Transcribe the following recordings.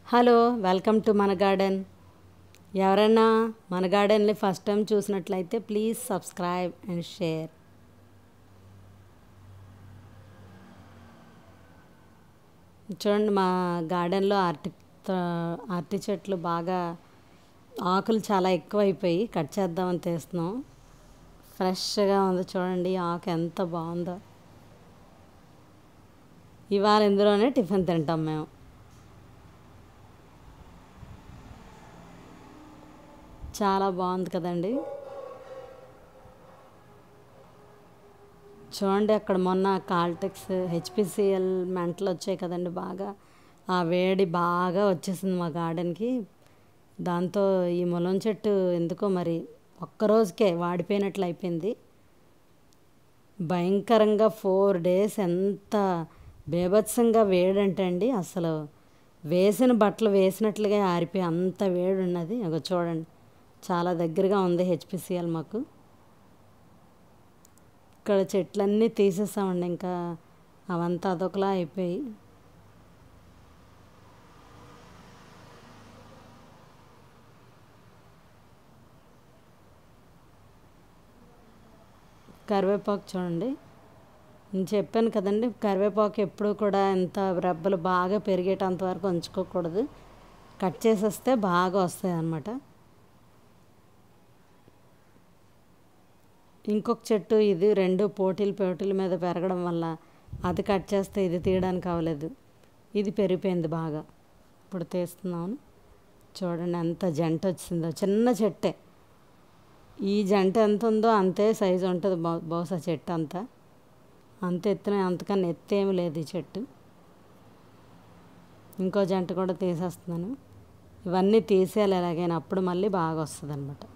hello welcome to మన garden ఎవరైనా మన గార్డెన్ని ఫస్ట్ టైం చూసినట్లయితే ప్లీజ్ సబ్స్క్రైబ్ అండ్ షేర్ చూడండి మా గార్డెన్లో అరటి త- అరటి చెట్లు బాగా ఆకులు చాలా ఎక్కువైపోయి కట్ చేద్దామని తీస్తున్నాం ఫ్రెష్గా ఉంది చూడండి ఈ ఆకు ఎంత బాగుందో ఇవాళ ఇందులోనే టిఫిన్ తింటాం మేము చాలా బాగుంది కదండి చూడండి అక్కడ మొన్న కాల్టెక్స్ హెచ్పిసిఎల్ మెంటలు వచ్చాయి కదండి బాగా ఆ వేడి బాగా వచ్చేసింది మా గార్డెన్కి దాంతో ఈ ములం చెట్టు ఎందుకో మరి ఒక్కరోజుకే వాడిపోయినట్లు అయిపోయింది భయంకరంగా ఫోర్ డేస్ ఎంత బేభత్సంగా వేడంటే అండి అసలు వేసిన బట్టలు వేసినట్లుగా ఆరిపోయి అంత వేడి ఉన్నది ఇగో చూడండి చాలా దగ్గరగా ఉంది హెచ్పిసిఎల్ మాకు ఇక్కడ చెట్లన్నీ తీసేసామండి ఇంకా అవంతా అదొకలా అయిపోయి కరివేపాకు చూడండి నేను చెప్పాను కదండి కరివేపాకు ఎప్పుడు కూడా ఎంత రెబ్బలు బాగా పెరిగేటంత వరకు ఉంచుకోకూడదు కట్ చేసేస్తే బాగా వస్తాయి అన్నమాట ఇంకొక చెట్టు ఇది రెండు పోటీలు పోటీల మీద పెరగడం వల్ల అది కట్ చేస్తే ఇది తీయడానికి అవ్వలేదు ఇది పెరిగిపోయింది బాగా ఇప్పుడు తీస్తున్నాను చూడండి ఎంత జంట వచ్చిందో చిన్న చెట్టే ఈ జంట ఎంత ఉందో అంతే సైజు ఉంటుంది బహు బహుశా చెట్టు అంతా అంత ఎత్తున అంతకన్నా ఎత్తేమి లేదు ఈ చెట్టు ఇంకో జంట కూడా తీసేస్తున్నాను ఇవన్నీ తీసేయాలి ఎలాగైనా అప్పుడు మళ్ళీ బాగా వస్తుంది అనమాట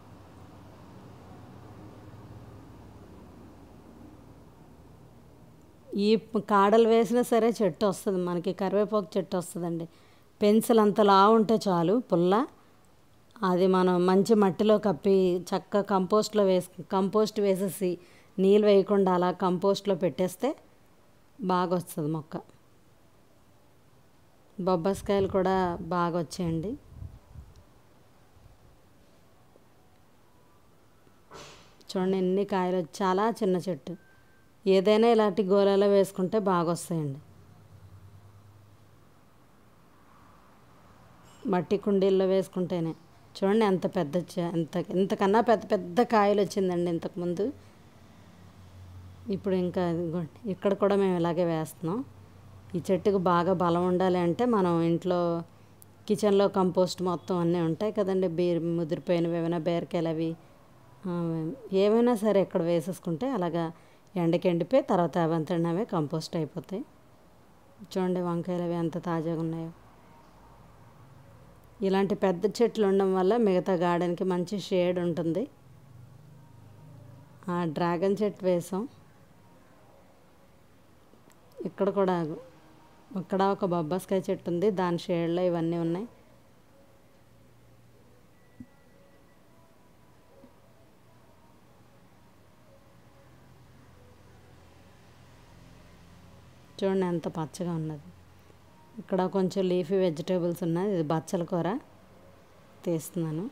ఈ ప- కాడలు వేసినా సరే చెట్టు వస్తుంది మనకి కరివేపాకు చెట్టు వస్తుందండి పెన్సిల్ అంత లా ఉంటే చాలు పుల్ల అది మనం మంచి మట్టిలో కప్పి చక్క కంపోస్ట్లో వేసి కంపోస్ట్ వేసేసి నీళ్ళు వేయకుండా అలా కంపోస్ట్లో పెట్టేస్తే బాగా వస్తుంది మొక్క బొబ్బస్కాయలు కూడా బాగా వచ్చాయండి చూడండి ఎన్ని కాయలు వచ్చి- చాలా చిన్న చెట్టు ఏదైనా ఇలాంటి గోళాలో వేసుకుంటే బాగా వస్తాయండి మట్టి కుండీల్లో వేసుకుంటేనే చూడండి ఎంత పెద్ద చ- ఎంత ఇంతకన్నా పెద్ద పెద్ద కాయలు వచ్చిందండి ఇంతకుముందు ఇప్పుడు ఇంకా ఇదిగోండి ఇక్కడ కూడా మేము ఇలాగే వేస్తున్నాం ఈ చెట్టుకు బాగా బలం ఉండాలి అంటే మనం ఇంట్లో కిచెన్లో కంపోస్ట్ మొత్తం అన్నీ ఉంటాయి కదండి బీర్ ముదిరిపోయినవి ఏమైనా బీరకాయలు అవి ఆ, ఏమైనా సరే ఇక్కడ వేసేసుకుంటే అలాగా ఎండకి ఎండిపోయి తర్వాత అవంతనవే కంపోస్ట్ అయిపోతాయి చూడండి వంకాయలు అవి ఎంత తాజాగా ఉన్నాయో ఇలాంటి పెద్ద చెట్లు ఉండడం వల్ల మిగతా గార్డెన్కి మంచి షేడ్ ఉంటుంది ఆ డ్రాగన్ చెట్టు వేసాం ఇక్కడ కూడా ఇక్కడ ఒక బొబ్బాస్కాయ చెట్టు ఉంది దాని షేడ్లో ఇవన్నీ ఉన్నాయి చూడండి ఎంత పచ్చగా ఉన్నది ఇక్కడ కొంచెం లీఫీ వెజిటేబుల్స్ ఉన్నాయి ఇది బచ్చల కూర తీస్తున్నాను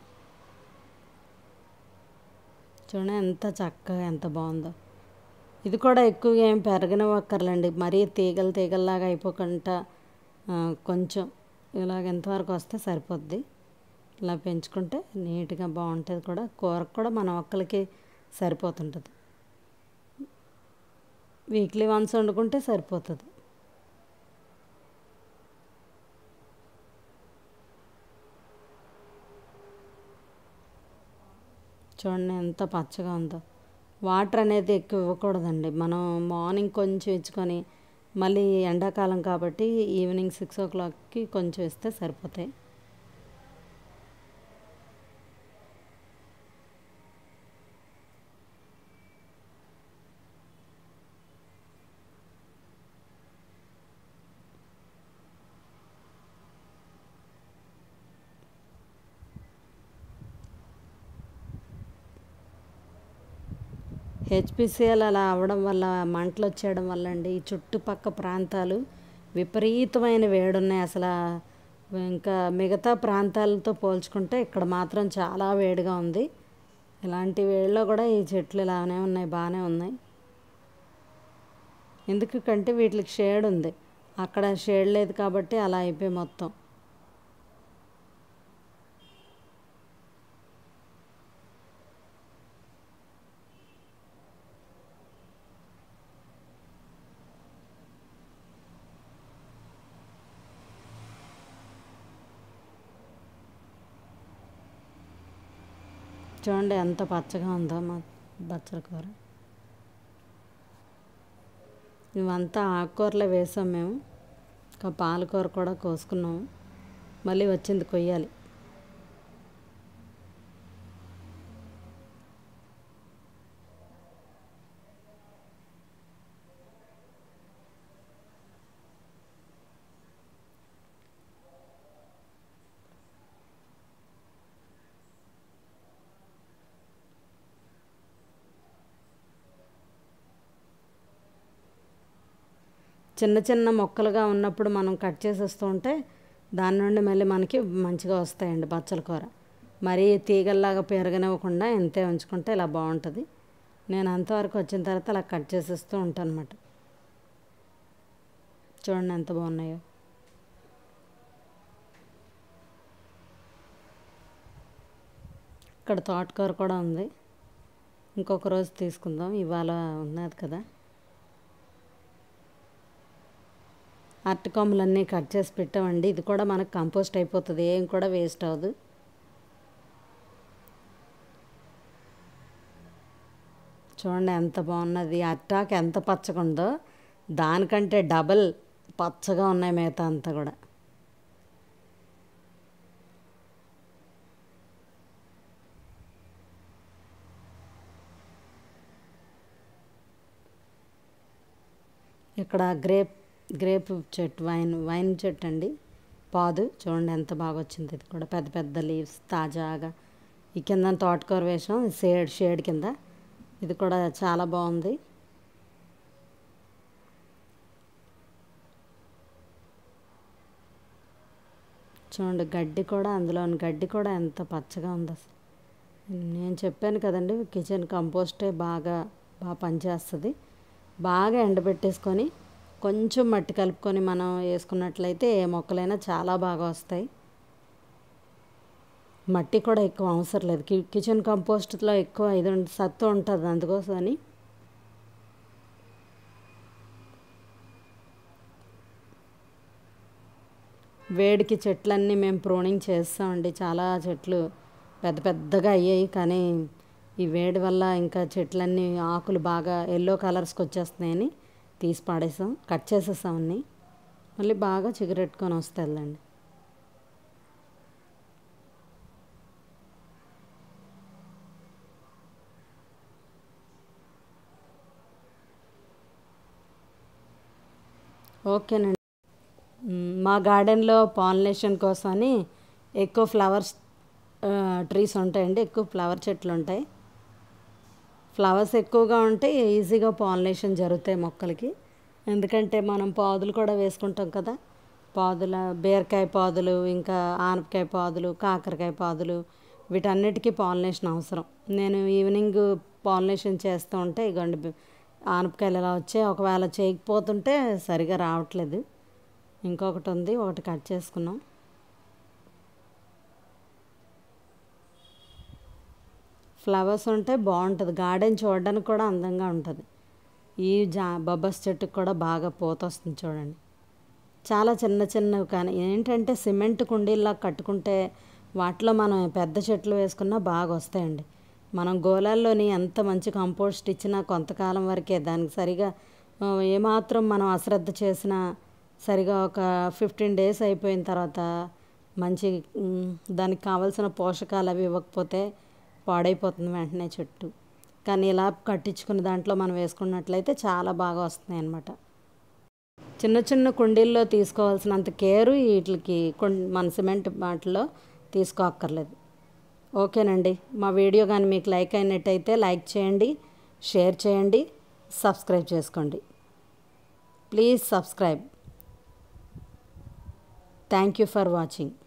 చూడండి ఎంత చక్కగా ఎంత బాగుందో ఇది కూడా ఎక్కువగా ఏం పెరగనివ్వక్కర్లేండి మరీ తీగలు తీగల్లాగా అయిపోకుండా ఆ, కొంచెం ఇలాగ ఎంతవరకు వస్తే సరిపోద్ది ఇలా పెంచుకుంటే నీట్గా బాగుంటుంది కూడా కూరకు కూడా మన ఒక్కరికి సరిపోతుంటుంది వీక్లీ వన్స్ వండుకుంటే సరిపోతుంది చూడండి ఎంత పచ్చగా ఉందో వాటర్ అనేది ఎక్కువ ఇవ్వకూడదండి మనం మార్నింగ్ కొంచెం ఇచ్చుకొని మళ్ళీ ఎండాకాలం కాబట్టి ఈవినింగ్ సిక్స్ ఓ క్లాక్కి కొంచెం ఇస్తే సరిపోతాయి హెచ్పిసిఎల్ అలా అవ్వడం వల్ల మంటలు వచ్చేయడం వల్ల అండి ఈ చుట్టుపక్క ప్రాంతాలు విపరీతమైన వేడున్నాయి అసలు ఇంకా మిగతా ప్రాంతాలతో పోల్చుకుంటే ఇక్కడ మాత్రం చాలా వేడిగా ఉంది ఇలాంటి వేడిలో కూడా ఈ చెట్లు ఇలానే ఉన్నాయి బాగానే ఉన్నాయి ఎందుకంటే వీటికి షేడ్ ఉంది అక్కడ షేడ్ లేదు కాబట్టి అలా అయిపోయి మొత్తం చూడండి ఎంత పచ్చగా ఉందో మా బచ్చల కూర ఇవంతా ఆకుకూరలే వేసాం మేము ఇంకా పాలకూర కూడా కోసుకున్నాము మళ్ళీ వచ్చింది కొయ్యాలి చిన్న చిన్న మొక్కలుగా ఉన్నప్పుడు మనం కట్ చేసేస్తూ ఉంటే దాని నుండి మళ్ళీ మనకి మంచిగా వస్తాయండి బచ్చల కూర మరీ తీగల్లాగా పెరగనివ్వకుండా ఇంతే ఉంచుకుంటే ఇలా బాగుంటుంది నేను అంతవరకు వచ్చిన తర్వాత అలా కట్ చేసేస్తూ ఉంటాను అనమాట చూడండి ఎంత బాగున్నాయో ఇక్కడ తోటకూర కూడా ఉంది ఇంకొక రోజు తీసుకుందాం ఇవాళ ఉన్నది కదా అరటి కొమ్మలన్నీ కట్ చేసి పెట్టామండి ఇది కూడా మనకు కంపోస్ట్ అయిపోతుంది ఏం కూడా వేస్ట్ అవ్వదు చూడండి ఎంత బాగున్నది అట్టాకు ఎంత పచ్చగా ఉందో దానికంటే డబల్ పచ్చగా ఉన్నాయి మిగతా అంతా కూడా ఇక్కడ గ్రేప్ గ్రేప్ చెట్టు వైన్ వైన్ చెట్టు అండి పాదు చూడండి ఎంత బాగా వచ్చింది ఇది కూడా పెద్ద పెద్ద లీవ్స్ తాజాగా ఈ కింద తోటకూర వేసాం షేడ్ షేడ్ కింద ఇది కూడా చాలా బాగుంది చూడండి గడ్డి కూడా అందులోని గడ్డి కూడా ఎంత పచ్చగా ఉంది అసలు నేను చెప్పాను కదండి కిచెన్ కంపోస్టే బాగా బాగా పనిచేస్తుంది బాగా ఎండబెట్టేసుకొని కొంచెం మట్టి కలుపుకొని మనం వేసుకున్నట్లయితే ఏ మొక్కలైనా చాలా బాగా వస్తాయి మట్టి కూడా ఎక్కువ అవసరం లేదు కి కిచెన్ కంపోస్ట్లో ఎక్కువ ఇది ఉం- సత్తు ఉంటుంది అందుకోసమని వేడికి చెట్లన్నీ మేము ప్రూనింగ్ చేస్తామండి చాలా చెట్లు పెద్ద పెద్దగా అయ్యాయి కానీ ఈ వేడి వల్ల ఇంకా చెట్లన్నీ ఆకులు బాగా ఎల్లో కలర్స్కి వచ్చేస్తున్నాయని తీసి పాడేసాం కట్ చేసేసాం అన్నీ మళ్ళీ బాగా చిగురెట్టుకొని వస్తుందండి ఓకేనండి మ్, మా గార్డెన్లో పాలినేషన్ కోసమని ఎక్కువ ఫ్లవర్స్ ఆ, ట్రీస్ ఉంటాయండి ఎక్కువ ఫ్లవర్ చెట్లు ఉంటాయి ఫ్లవర్స్ ఎక్కువగా ఉంటే ఈజీగా పాలినేషన్ జరుగుతాయి మొక్కలకి ఎందుకంటే మనం పాదులు కూడా వేసుకుంటాం కదా పాదుల బీరకాయ పాదులు ఇంకా ఆనపకాయ పాదులు కాకరకాయ పాదులు వీటన్నిటికీ పాలినేషన్ అవసరం నేను ఈవినింగ్ పాలినేషన్ చేస్తూ ఉంటే ఇగోండి బి- ఆనపకాయలు ఇలా వచ్చాయి ఒకవేళ చేయకపోతుంటే సరిగా రావట్లేదు ఇంకొకటి ఉంది ఒకటి కట్ చేసుకున్నాం ఫ్లవర్స్ ఉంటే బాగుంటుంది గార్డెన్ చూడడానికి కూడా అందంగా ఉంటుంది ఈ జా బొబ్బస్ చెట్టుకు కూడా బాగా పూత వస్తుంది చూడండి చాలా చిన్న చిన్నవి కానీ ఏంటంటే సిమెంట్ కుండీల్లా కట్టుకుంటే వాటిలో మనం పెద్ద చెట్లు వేసుకున్నా బాగా వస్తాయండి మనం గోళాల్లోని ఎంత మంచి కంపోస్ట్ ఇచ్చినా కొంతకాలం వరకే దానికి సరిగా ఆ, ఏమాత్రం మనం అశ్రద్ధ చేసినా సరిగా ఒక ఫిఫ్టీన్ డేస్ అయిపోయిన తర్వాత మంచి మ్, దానికి కావలసిన పోషకాలు అవి ఇవ్వకపోతే పాడైపోతుంది వెంటనే చెట్టు కానీ ఇలా కట్టించుకున్న దాంట్లో మనం వేసుకున్నట్లయితే చాలా బాగా వస్తున్నాయి అన్నమాట చిన్న చిన్న కుండీల్లో తీసుకోవాల్సినంత కేరు వీటికి కుం- మన సిమెంట్ వాటిలో తీసుకోక్కర్లేదు ఓకేనండి మా వీడియో కానీ మీకు లైక్ అయినట్టయితే లైక్ చేయండి షేర్ చేయండి సబ్స్క్రైబ్ చేసుకోండి please subscribe thank you for watching